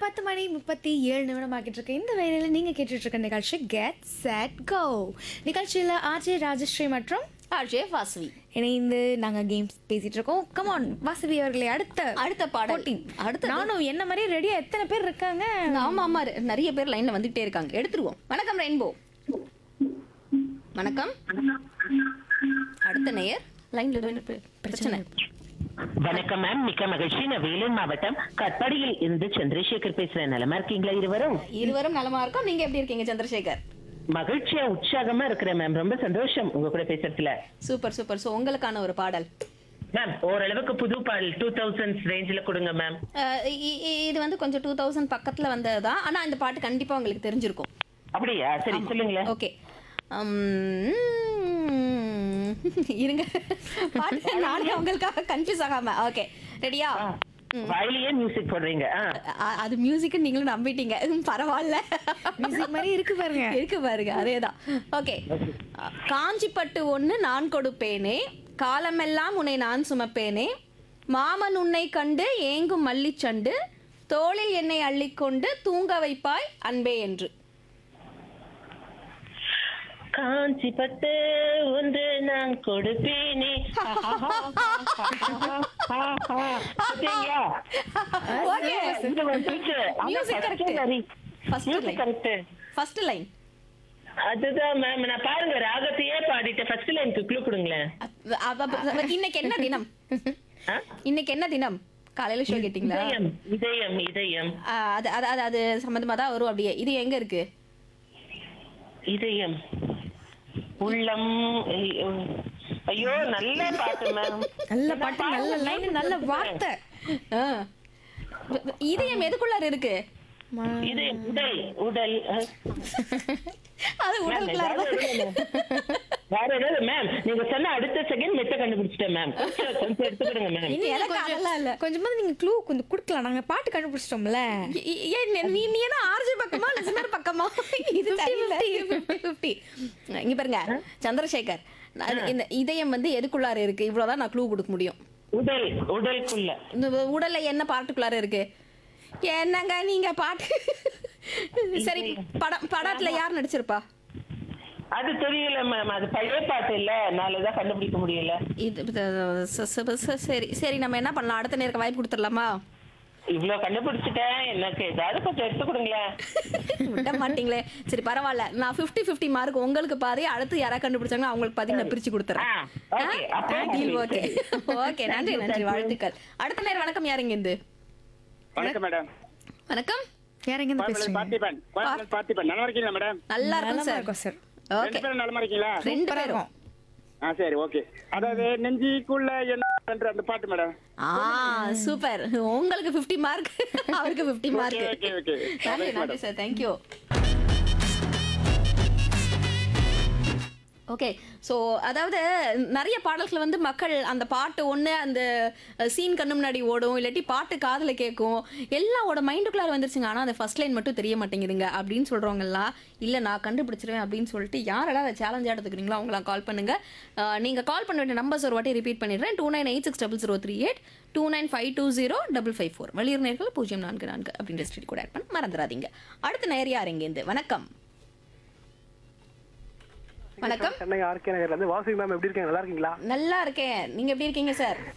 பத்து மணி முப்பத்தி ஏழு நிமிடம் ஆகிட்டு இருக்கு இந்த வேலையில் நீங்கள் கேட்டுட்டு இருக்க நிகழ்ச்சி கெட் செட் கோ நிகழ்ச்சியில் ஆர்ஜே ராஜஸ்ரீ மற்றும் ஆர்ஜே வாசவி இணைந்து நாங்கள் கேம்ஸ் பேசிட்டு இருக்கோம் கமான் வாசவி அவர்களை அடுத்த அடுத்த பாடல் போட்டி அடுத்த நானும் என்ன மாதிரி ரெடியா எத்தனை பேர் இருக்காங்க ஆமா ஆமா ரெ- நிறைய பேர் லைன்ல வந்துட்டே இருக்காங்க எடுத்துருவோம் வணக்கம் ரெயின்போ வணக்கம் அடுத்த நேயர் லைன்ல பிரச்சனை வணக்கம் மேம் மிக்க மகிழ்ச்சி நான் வேலூர் மாவட்டம் கட்பாடியில் இருந்து சந்திரசேகர் பேசுறேன் நலமா இருக்கீங்களா இருவரும் இருவரும் நலமா இருக்கோம் நீங்க எப்படி இருக்கீங்க சந்திரசேகர் மகிழ்ச்சியா உற்சாகமா இருக்கிறேன் மேம் ரொம்ப சந்தோஷம் உங்க கூட பேசுறதுல சூப்பர் சூப்பர் சோ உங்களுக்கான ஒரு பாடல் மேம் ஓரளவுக்கு புது பாடல் டூ தௌசண்ட் ரேஞ்சில கொடுங்க மேம் அஹ் இ- இ- இது வந்து கொஞ்சம் டூ தௌசண்ட் பக்கத்துல வந்ததுதான் ஆனா இந்த பாட்டு கண்டிப்பா உங்களுக்கு தெரிஞ்சிருக்கும் அப்படியா சரி சொல்லுங்களேன் ஓகே இருங்க பாட்டு நானே உங்களுக்காக கன்ஃபியூஸ் ஆகாம ஓகே ரெடியா வாயிலேயே மியூசிக் போடுறீங்க ஆ. அ- அது மியூசிக் நீங்களும் நம்பிட்டீங்க ம், பரவாயில்ல மியூசிக் மாதிரி இருக்கு பாருங்க இருக்கு பாருங்க அதேதான் ஓகே காஞ்சிப்பட்டு ஒண்ணு நான் கொடுப்பேனே காலமெல்லாம் உன்னை நான் சுமப்பேனே மாமன் உன்னை கண்டு ஏங்கும் மல்லிச்சண்டு தோளில் என்னை அள்ளிக்கொண்டு தூங்க வைப்பாய் அன்பே என்று காஞ்சி பட்டு ஒன்று நான் கொடுப்பேனே பாத்தீங்களா? ஓகே இது வந்துருச்சு. ஆனா Music first correct. வரி. First Music line. correct. First line அதுதான் மேம் நான் பாருங்க ராகத்தையே பாடிட்டேன் ஃபர்ஸ்ட் லைனுக்கு க்ளூ கொடுங்களேன் இன்னைக்கு என்ன தினம் ஆ? இன்னைக்கு என்ன தினம் காலையில ஷோ கேட்டிங்களா இதயம் இதயம் இதயம் ஆ, அது அது அது அது சம்மந்தமா தான் வரும் அப்படியே இது எங்க இருக்கு இதயம் உள்ளம் ஐயோ, ஐயோ நல்ல பாட்டு மேம் நல்ல பாட்டு நல்ல லைன் நல்ல வார்த்தை ஆ. இதயம் எதுக்குள்ளார இருக்கு இதயம் உடல் உடல் அஹ். அது மேம், உடலுக்குள்ளார ஏதாவது தான் எழுதுங்க. வேற ஏதாவது மேம் நீங்க சொன்ன அடுத்த செகண்ட் மெத்த கண்டுபிடிச்சிட்டேன் மேம் கொஞ்சம் கொஞ்சம் எடுத்துக்கிடுங்க மேம் இனி எனக்கு அதெல்லாம் இல்ல. கொஞ்சமாவது நீங்க க்ளூ கொஞ்சம் கொடுக்கலாம் நாங்க பாட்டு கண்டுபிடிச்சிட்டோம்ல இ- இ- ஏன் நீ- நீ நீ என்ன ஆர்ஜி பக்கமா லிசனர் பக்கமா இது தெரியல 50 இங்க பாருங்க சந்திரசேகர் நான் இந்த இதயம் வந்து எதுக்குள்ளார இருக்கு இவ்வளவுதான் நான் க்ளூ கொடுக்க முடியும் உடல் உடலுக்குள்ள இந்த உடல்ல என்ன பார்ட்டுக்குள்ளார இருக்கு என்னங்க நீங்க பாட்டு சரி படம் படத்துல யார் நடிச்சிருப்பா அது தெரியல மேம் அது பழைய பாட்டு இல்ல நாளைதான் கண்டுபிடிக்க முடியல இது இது- ச- ச- ச- சரி சரி நம்ம என்ன பண்ணலாம் அடுத்த நேருக்கு வாய்ப்பு கொடுத்துடலாமா இவ்வளவு கண்டுபிடிச்சிட்டேன் எனக்கு ஏதாவது கொஞ்சம் எடுத்து கொடுங்களேன் விட மாட்டீங்களே சரி பரவாயில்ல நான் 50 50 மார்க் உங்களுக்கு பாதி அடுத்து யாரா கண்டுபிடிச்சாங்க அவங்களுக்கு பாதி நான் பிரிச்சு கொடுத்துறேன் ஆ, okay. அப்போ ஓகே ஓகே நன்றி நன்றி வாழ்த்துக்கள் அடுத்த நேரம் வணக்கம் யாருங்க இருந்து வணக்கம் மேடம் வணக்கம் யார் எங்க இருந்து கோயம்பேடு பேசுறீங்க பார்த்திபன் கோயம்பேடு பார்த்திபன் நல்லா இருக்கீங்களா மேடம் நல்லா இருக்கும் நலமா சார் இருக்கோம் சார் ஓகே ரெண்டு பேரும் நலமா இருக்கீங்களா ரெண்டு சூப்பரா பேரும் இருக்கும் ஆ சரி ஓகே அதாவது நெஞ்சிக்குள்ள என்ன என்ற அந்த பாட்டு மேடம் ஆ சூப்பர் உங்களுக்கு 50 மார்க் அவருக்கு 50 மார்க் ஓகே ஓகே நன்றி நன்றி சார் தேங்க்யூ ஓகே ஸோ அதாவது நிறைய பாடல்கள் வந்து மக்கள் அந்த பாட்டு ஒன்று அந்த சீன் கண்ணு முன்னாடி ஓடும் இல்லாட்டி பாட்டு காதில் கேட்கும் எல்லாவோட மைண்டுக்குள்ளார வந்துருச்சுங்க ஆனால் அந்த ஃபர்ஸ்ட் லைன் மட்டும் தெரிய மாட்டேங்குதுங்க அப்படின்னு சொல்கிறவங்கலாம் இல்லை நான் கண்டுபிடிச்சிருவேன் அப்படின்னு சொல்லிட்டு யாரெல்லாம் அதை சேலஞ்சாக எடுத்துக்கிறீங்களோ அவங்களாம் கால் பண்ணுங்கள் நீங்கள் கால் பண்ண வேண்டிய நம்பர்ஸ் ஒரு வாட்டி ரிப்பீட் பண்ணிடுறேன் two nine eight six double zero three eight two nine five two zero double five four வெளியூர் நேர்கள் பூஜ்ஜியம் நான்கு நான்கு அப்படின்ற ஸ்ட்ரீட் கூட ஆட் பண்ண மறந்துடாதீங்க அடுத்த நேர் யார் இங்கேருந்து வணக்கம் வணக்கம் சென்னை ஆர்கே நகர்ல இருந்து வாசுகி மேம் எப்படி இருக்கீங்க நல்லா இருக்கீங்களா நல்லா இருக்கேன் நீங்க எப்படி இருக்கீங்க சார்